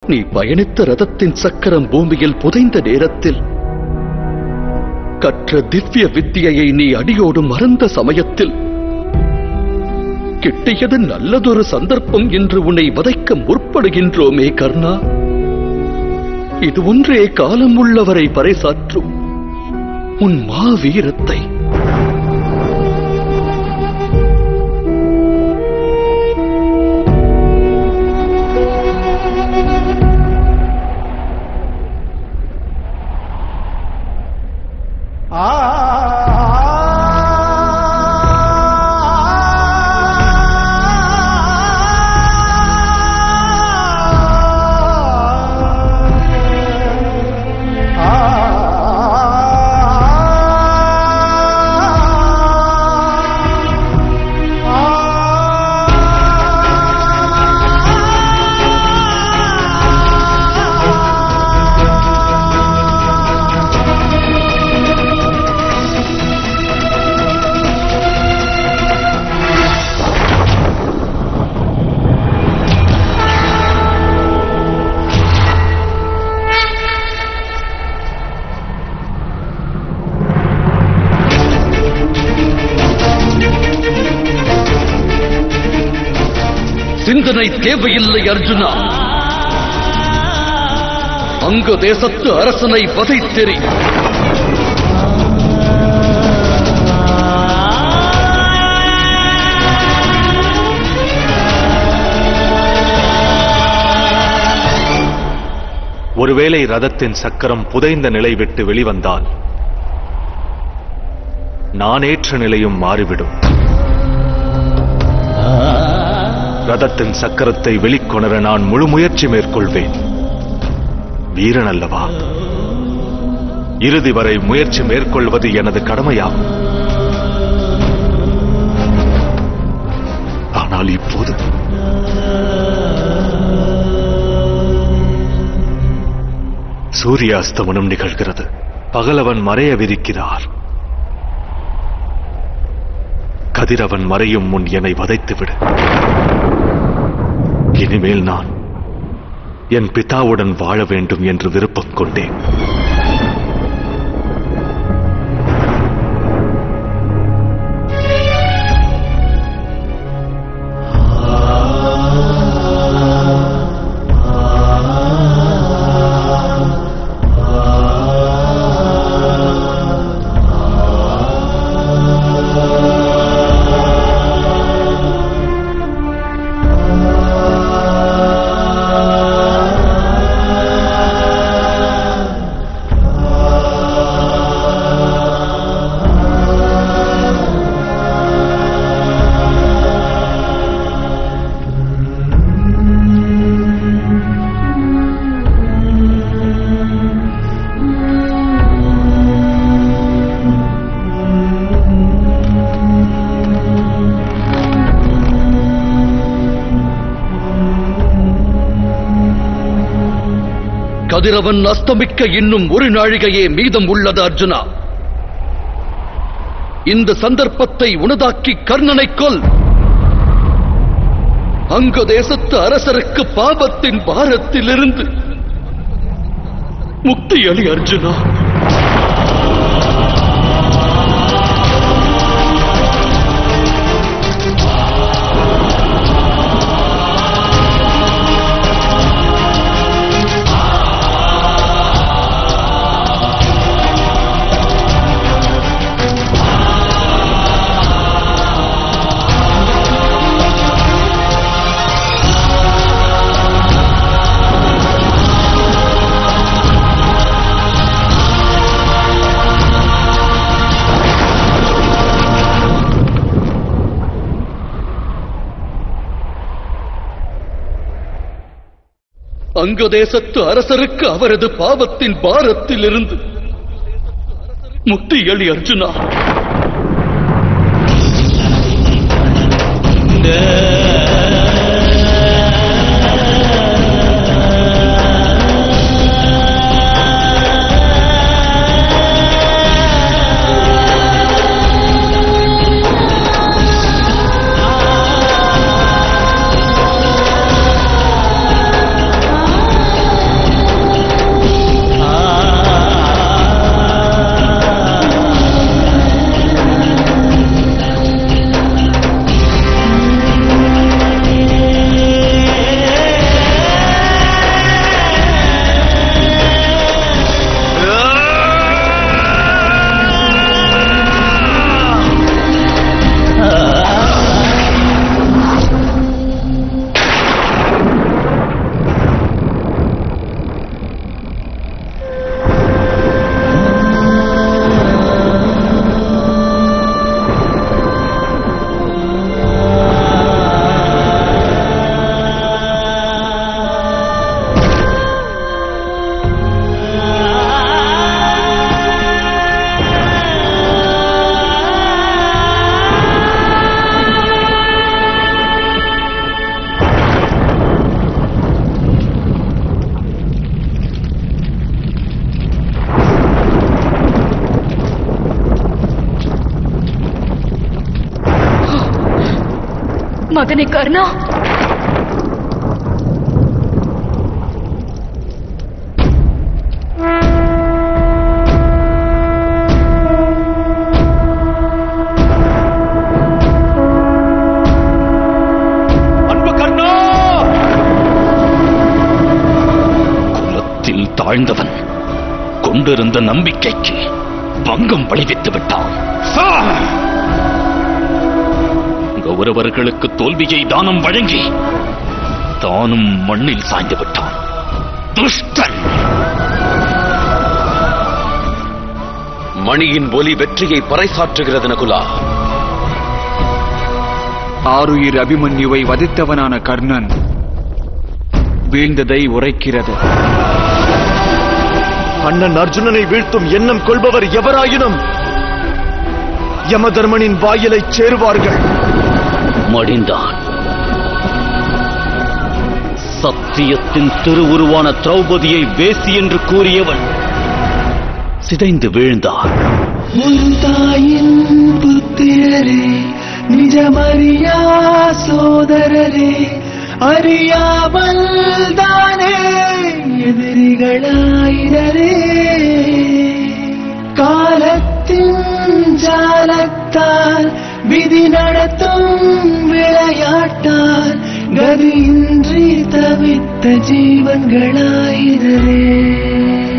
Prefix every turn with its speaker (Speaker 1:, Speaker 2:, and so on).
Speaker 1: நீ பயணித்த ரதத்தின் சக்கரம் பூமியில் புதைந்த நேரத்தில் கற்ற திவ்ய வித்தியை நீ அடியோடு மறந்த சமயத்தில் கிட்டியது நல்லதொரு சந்தர்ப்பம் என்று உன்னை வதைக்க முற்படுகின்றோமே கர்ணா இது ஒன்றே காலம் உள்ளவரை பறைசாற்றும் உன் மாவீரத்தை சிந்தனை தேவையில்லை அர்ஜுனா அங்க தேசத்து அரசனை வதைத்தெறி
Speaker 2: ஒருவேளை ரதத்தின் சக்கரம் புதைந்த நிலை விட்டு வெளிவந்தால் நானேற்ற நிலையும் மாறிவிடும் ரதத்தின் சக்கரத்தை வெளிக்கொணர நான் முழு முயற்சி மேற்கொள்வேன் வீரன் அல்லவா இறுதி வரை முயற்சி மேற்கொள்வது எனது கடமையாகும் ஆனால் இப்போது சூரியாஸ்தமனம் நிகழ்கிறது பகலவன் மறைய விரிக்கிறார் கதிரவன் மறையும் முன் என்னை வதைத்துவிடு இனிமேல் நான் என் பிதாவுடன் வாழ வேண்டும் என்று விருப்பம் கொண்டேன்
Speaker 1: கதிரவன் அஸ்தமிக்க இன்னும் ஒரு நாழிகையே மீதம் உள்ளது அர்ஜுனா இந்த சந்தர்ப்பத்தை உனதாக்கி கர்ணனை கொல் அங்க தேசத்து அரசருக்கு பாபத்தின் பாரத்திலிருந்து முக்தி அளி அர்ஜுனா அங்க தேசத்து அரசருக்கு அவரது பாவத்தின் பாரத்திலிருந்து முக்தி அளி அர்ஜுனா
Speaker 3: ஆ மகனே கர்ணா
Speaker 2: அன்பு கர்ணா
Speaker 1: குலத்தில் தாழ்ந்தவன் கொண்டிருந்த நம்பிக்கைக்கு பங்கம் விளைவித்து விட்டான் கௌரவர்களுக்கு தோல்வியை தானம் வழங்கி தானும் மண்ணில் சாய்ந்து விட்டான் துஷ்டன்
Speaker 4: மணியின் ஒலி வெற்றியை பறைசாற்றுகிறது நகுலா
Speaker 5: ஆருயிர் அபிமன்யுவை வதித்தவனான கர்ணன் வீழ்ந்ததை உரைக்கிறது
Speaker 2: அண்ணன் அர்ஜுனனை வீழ்த்தும் எண்ணம் கொள்பவர் எவராயினும் யமதர்மனின் வாயிலைச் சேருவார்கள்
Speaker 1: மடிந்தான் சத்தியத்தின் திருவுருவான திரௌபதியை வேசி என்று கூறியவன் சிதைந்து வீழ்ந்தான்
Speaker 6: ஒரு தாயின் புத்திரரே நிஜமறியா சோதரரே அறியாமல் தானே எதிரிகளாயிரரே காலத்தின் ஜாலத்தால் விதி நடத்தும் விளையாட்டால் கதியின்றி தவித்த ஜீவன்களாயிரரே